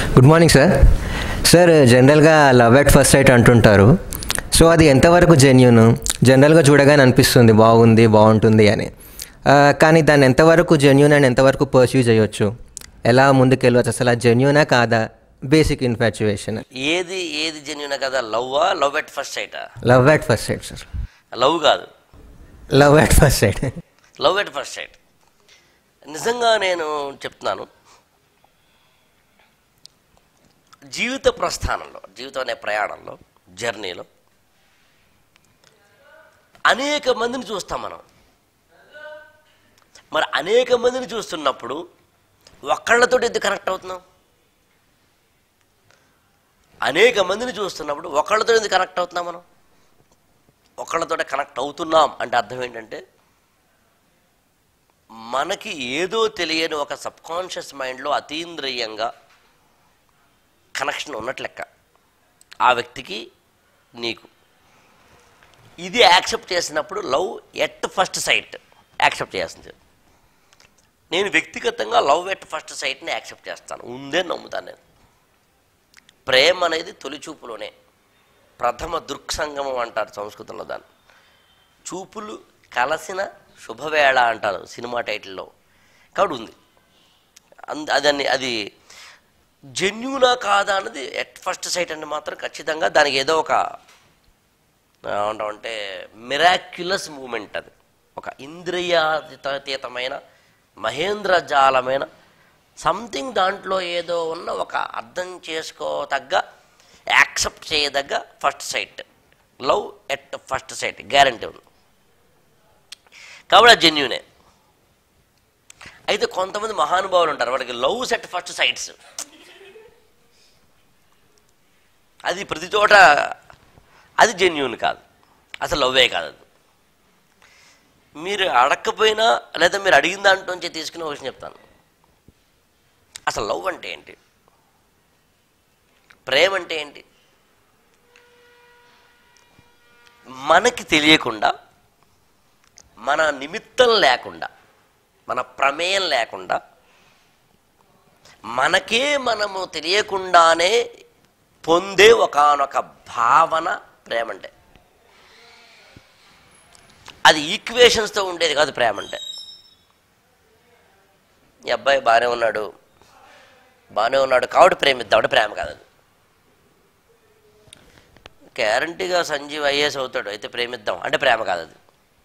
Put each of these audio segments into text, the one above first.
good morning sir sir జనరల్గా love at first sight అంటుంటారు so అది ఎంతవరకు జెన్యున్ జనరల్గా చూడగానే అనిపిస్తుంది బాగుంది బాగుంటుంది అని ఆ, కానీ దాన్ని ఎంతవరకు జెన్యున్ అండ్ ఎంతవరకు పర్సీవ్ చేయొచ్చు ఎలా ముందుకెళ్ళవచ్చు అసలు అది జెన్యునా కాదా బేసిక్ ఇన్ఫాచ్యుయేషన్ ఏది ఏది జెన్యున్ కదా లవ్వా లవ్ ఎట్ ఫస్ట్ సైటా love at first sight sir love కాదు love at first sight love at first sight నిజంగా నేను చెప్తున్నాను జీవిత ప్రస్థానంలో జీవితం అనే ప్రయాణంలో జర్నీలో అనేక మందిని చూస్తాం మనం మరి అనేక మందిని చూస్తున్నప్పుడు ఒక్కళ్ళతో ఎందుకు కనెక్ట్ అవుతున్నాం అనేక మందిని చూస్తున్నప్పుడు ఒకళ్ళతో ఎందుకు కనెక్ట్ అవుతున్నాం మనం ఒకళ్ళతో కనెక్ట్ అవుతున్నాం అంటే అర్థం ఏంటంటే మనకి ఏదో తెలియని ఒక సబ్కాన్షియస్ మైండ్లో అతీంద్రియంగా కనెక్షన్ ఉన్నట్లు లెక్క ఆ వ్యక్తికి నీకు ఇది యాక్సెప్ట్ చేసినప్పుడు love at first sight accept చేస్తుంది నేను వ్యక్తిగతంగా లవ్ ఎట్ ఫస్ట్ సైట్ని యాక్సెప్ట్ చేస్తాను ఉందే నమ్ముతాను నేను ప్రేమ అనేది తొలి చూపులోనే ప్రథమ దృక్సంగమం అంటారు సంస్కృతంలో దాన్ని చూపులు కలసిన శుభవేళ అంటారు సినిమా టైటిల్లో కాబట్టి ఉంది అంద అదని అది జెన్యునా కాదా అన్నది ఎట్ ఫస్ట్ సైట్ అంటే మాత్రం ఖచ్చితంగా దానికి ఏదో ఒక ఏమంటామంటే మిరాక్యులస్ మూమెంట్ అది ఒక ఇంద్రియాతీతమైన మహేంద్రజాలమైన సంథింగ్ దాంట్లో ఏదో ఉన్న ఒక అర్థం చేసుకోదగ్గ యాక్సెప్ట్ చేయదగ్గ first sight love at first sight guarantee ఉంది కాబట్టి అది జెన్యునే అయితే కొంతమంది మహానుభావులు ఉంటారు వాళ్ళకి లవ్ సెట్ ఫస్ట్ సైట్స్ అది ప్రతి చోట అది జెన్యున్ కాదు అసలు లవ్వే కాదు అది మీరు అడగకపోయినా లేదా మీరు అడిగిన దాంట్లోంచి తీసుకుని ఒక విషయం చెప్తాను అసలు లవ్ అంటే ఏంటి ప్రేమ అంటే ఏంటి మనకి తెలియకుండా మన నిమిత్తం లేకుండా మన ప్రమేయం లేకుండా మనకే మనము తెలియకుండానే పొందే ఒకానొక భావన ప్రేమ అంటే అది ఈక్వేషన్స్తో ఉండేది కాదు ప్రేమ అంటే ఈ అబ్బాయి బాగానే ఉన్నాడు బాగానే ఉన్నాడు కాబట్టి ప్రేమిద్దామంటే ప్రేమ కాదు అది గ్యారంటీగా సంజీవ్ ఐఏఎస్ అవుతాడు అయితే ప్రేమిద్దాం అంటే ప్రేమ కాదు అది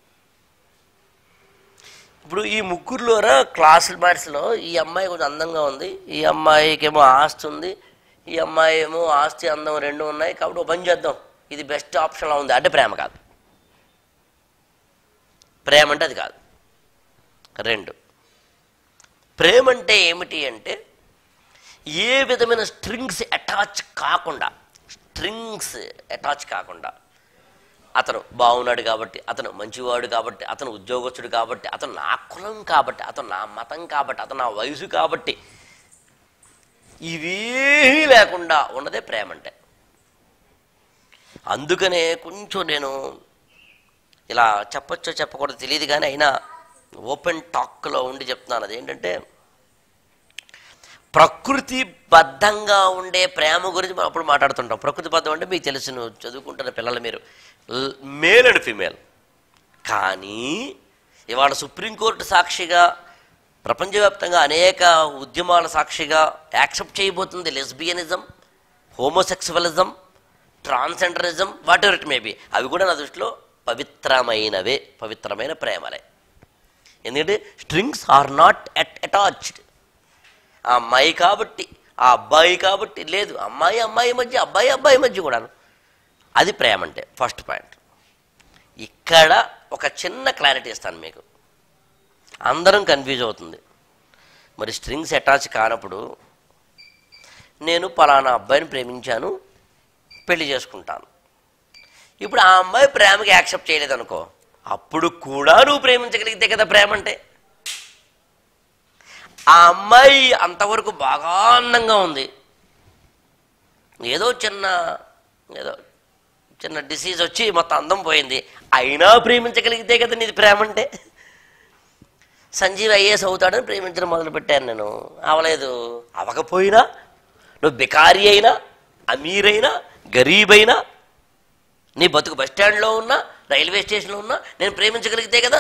ఇప్పుడు ఈ ముగ్గురులోరా క్లాస్ మ్యాథ్స్లో ఈ అమ్మాయి కొంచెం అందంగా ఉంది ఈ అమ్మాయికేమో ఆస్తి ఉంది ఈ అమ్మాయి ఏమో ఆస్తి అందం రెండు ఉన్నాయి కాబట్టి ఓ పని చేద్దాం ఇది బెస్ట్ ఆప్షన్లా ఉంది అంటే ప్రేమ కాదు ప్రేమ అంటే అది కాదు రెండు ప్రేమ అంటే ఏమిటి అంటే ఏ విధమైన స్ట్రింగ్స్ అటాచ్ కాకుండా స్ట్రింగ్స్ అటాచ్ కాకుండా అతను బాగున్నాడు కాబట్టి అతను మంచివాడు కాబట్టి అతను ఉద్యోగస్తుడు కాబట్టి అతను నా కులం కాబట్టి అతను నా మతం కాబట్టి అతను నా వయసు కాబట్టి ఇవేమీ లేకుండా ఉన్నదే ప్రేమ అంటే అందుకనే కొంచెం నేను ఇలా చెప్పొచ్చో చెప్పకూడదు తెలియదు కానీ అయినా ఓపెన్ టాక్లో ఉండి చెప్తున్నాను అదేంటంటే ప్రకృతి బద్ధంగా ఉండే ప్రేమ గురించి మనం అప్పుడు మాట్లాడుతుంటాం ప్రకృతి బద్ధం అంటే మీకు తెలుసును చదువుకుంటున్న పిల్లలు మీరు మేల్ అండ్ ఫీమేల్ కానీ ఇవాళ సుప్రీంకోర్టు సాక్షిగా ప్రపంచవ్యాప్తంగా అనేక ఉద్యమాల సాక్షిగా యాక్సెప్ట్ చేయబోతుంది lesbianism homosexualism transgenderism whatever it maybe అవి కూడా నా దృష్టిలో పవిత్రమైనవే పవిత్రమైన ప్రేమలే ఎందుకంటే strings are not at attached ఆ అమ్మాయి కాబట్టి ఆ అబ్బాయి కాబట్టి లేదు అమ్మాయి అమ్మాయి మధ్య అబ్బాయి అబ్బాయి మధ్య కూడాను అది ప్రేమ అంటే ఫస్ట్ పాయింట్ ఇక్కడ ఒక చిన్న క్లారిటీ ఇస్తాను మీకు అందరం కన్ఫ్యూజ్ అవుతుంది మరి స్ట్రింగ్స్ అటాచ్ కానప్పుడు నేను పలానా అబ్బాయిని ప్రేమించాను పెళ్లి చేసుకుంటాను ఇప్పుడు ఆ అమ్మాయి ప్రేమకి యాక్సెప్ట్ చేయలేదనుకో అప్పుడు కూడా నువ్వు ప్రేమించగలిగితే కదా ప్రేమ అంటే ఆ అమ్మాయి అంతవరకు బాగా అందంగా ఉంది ఏదో చిన్న ఏదో చిన్న డిసీజ్ వచ్చి మొత్తం అందం పోయింది అయినా ప్రేమించగలిగితే కదా నీది ప్రేమ అంటే సంజీవ్ ఐఏఎస్ అవుతాడని ప్రేమించడం మొదలుపెట్టాను నేను అవలేదు అవకపోయినా నువ్వు బికారి అయినా అమీరైనా గరీబైనా నీ బతుకు బస్ స్టాండ్లో ఉన్నా రైల్వే స్టేషన్లో ఉన్నా నేను ప్రేమించగలిగితే కదా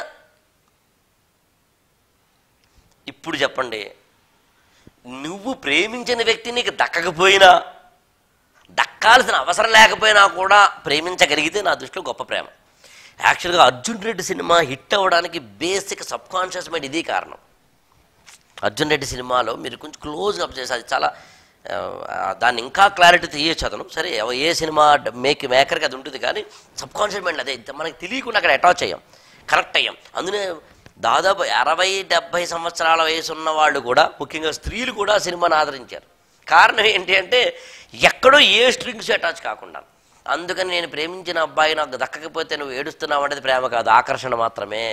ఇప్పుడు చెప్పండి నువ్వు ప్రేమించిన వ్యక్తి నీకు దక్కకపోయినా దక్కాల్సిన అవసరం లేకపోయినా కూడా ప్రేమించగలిగితే నా దృష్టిలో గొప్ప ప్రేమ యాక్చువల్గా అర్జున్ రెడ్డి సినిమా హిట్ అవ్వడానికి బేసిక్ సబ్ కాన్షియస్ మైండ్ ఇది కారణం అర్జున్ రెడ్డి సినిమాలో మీరు కొంచెం క్లోజ్ అప్ చేసి అది చాలా ఆ, దాన్ని ఇంకా క్లారిటీ తీయచ్చు అతను సరే ఎవ- ఏ సినిమా మేక్ మేకర్కి అది ఉంటుంది కానీ సబ్ కాన్షియస్ మైండ్ అదే మనకి తెలియకుండా అక్కడ అటాచ్ అయ్యాం కనెక్ట్ అయ్యాం అందునే దాదాపు అరవై డెబ్భై సంవత్సరాల వయసు ఉన్న వాళ్ళు కూడా ముఖ్యంగా స్త్రీలు కూడా సినిమాను ఆదరించారు కారణం ఏంటి అంటే ఎక్కడో ఏ స్ట్రింగ్స్ అటాచ్ కాకుండా అందుకని నేను ప్రేమించిన అబ్బాయి నాకు దక్కకపోతే నువ్వు ఏడుస్తున్నావు అనేది ప్రేమ కాదు ఆకర్షణ మాత్రమే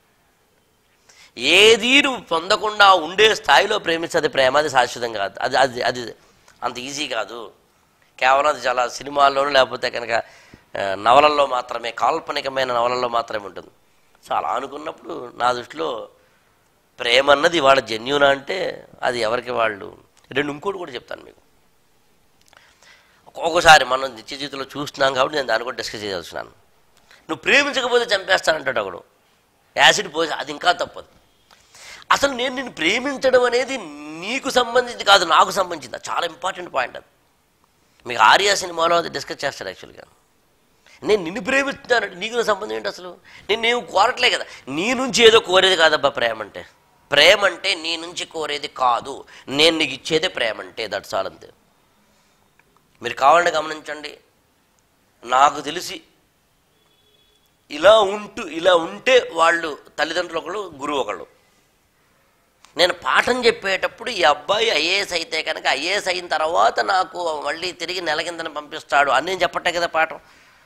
ఏది నువ్వు పొందకుండా ఉండే స్థాయిలో ప్రేమించేది ప్రేమ అది శాశ్వతం కాదు అది అది అది అంత ఈజీ కాదు కేవలం అది చాలా సినిమాల్లోనూ లేకపోతే కనుక ఆ, నవలల్లో మాత్రమే కాల్పనికమైన నవలల్లో మాత్రమే ఉంటుంది సో అలా అనుకున్నప్పుడు నా దృష్టిలో ప్రేమ అన్నది వాళ్ళ జెన్యున్ అంటే అది ఎవరికి వాళ్ళు రెండు ఇంకోటి కూడా చెప్తాను మీకు ఒక్కొక్కసారి మనం నిత్య జీవితంలో చూస్తున్నాం కాబట్టి నేను దాన్ని కూడా డిస్కస్ చేస్తున్నాను నువ్వు ప్రేమించకపోతే చంపేస్తానంటాడు ఒకడు యాసిడ్ పోసి అది ఇంకా తప్పదు అసలు నేను నిన్ను ప్రేమించడం అనేది నీకు సంబంధించి కాదు నాకు సంబంధించింది అది చాలా ఇంపార్టెంట్ పాయింట్ అది మీకు ఆర్యా సినిమాలో అది డిస్కస్ చేస్తాడు యాక్చువల్గా నేను నిన్ను ప్రేమిస్తున్నానంటే నీకు నా సంబంధం ఏంటి అసలు నేను నేను కోరట్లే కదా నీ నుంచి ఏదో కోరేది కాదబ్బా ప్రేమ అంటే ప్రేమ అంటే నీ నుంచి కోరేది కాదు నేను నీకు ఇచ్చేదే ప్రేమ అంటే దట్స్ ఆల్ అంతే మీరు కావాలని గమనించండి నాకు తెలిసి ఇలా ఉంటూ ఇలా ఉంటే వాళ్ళు తల్లిదండ్రులు ఒకళ్ళు గురువు ఒకళ్ళు నేను పాఠం చెప్పేటప్పుడు ఈ అబ్బాయి ఐఏఎస్ అయితే కనుక ఐఏఎస్ అయిన తర్వాత నాకు మళ్ళీ తిరిగి నెల కిందన పంపిస్తాడు అని నేను చెప్పట్టే కదా పాఠం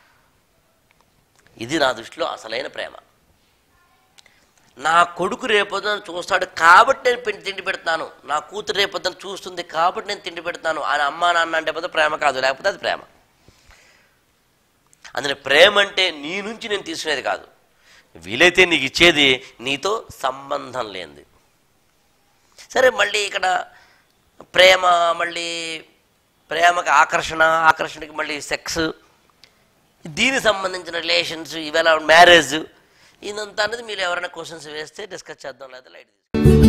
ఇది నా దృష్టిలో అసలైన ప్రేమ నా కొడుకు రేపొద్దున చూస్తాడు కాబట్టి నేను పె- తిండి పెడతాను నా కూతురు రేపొద్దున చూస్తుంది కాబట్టి నేను తిండి పెడతాను అని అమ్మా నాన్న అంటే పోతే ప్రేమ కాదు లేకపోతే అది ప్రేమ అందులో ప్రేమ అంటే నీ నుంచి నేను తీసుకునేది కాదు వీలైతే నీకు ఇచ్చేది నీతో సంబంధం లేనిది సరే మళ్ళీ ఇక్కడ ప్రేమ మళ్ళీ ప్రేమకి ఆకర్షణ ఆకర్షణకి మళ్ళీ సెక్స్ దీనికి సంబంధించిన రిలేషన్స్ ఇవాళ మ్యారేజ్ ఇదంతా అనేది మీరు ఎవరైనా క్వశ్చన్స్ వేస్తే డిస్కస్ చేద్దాం లేదా లైట్ తీసుకుందాం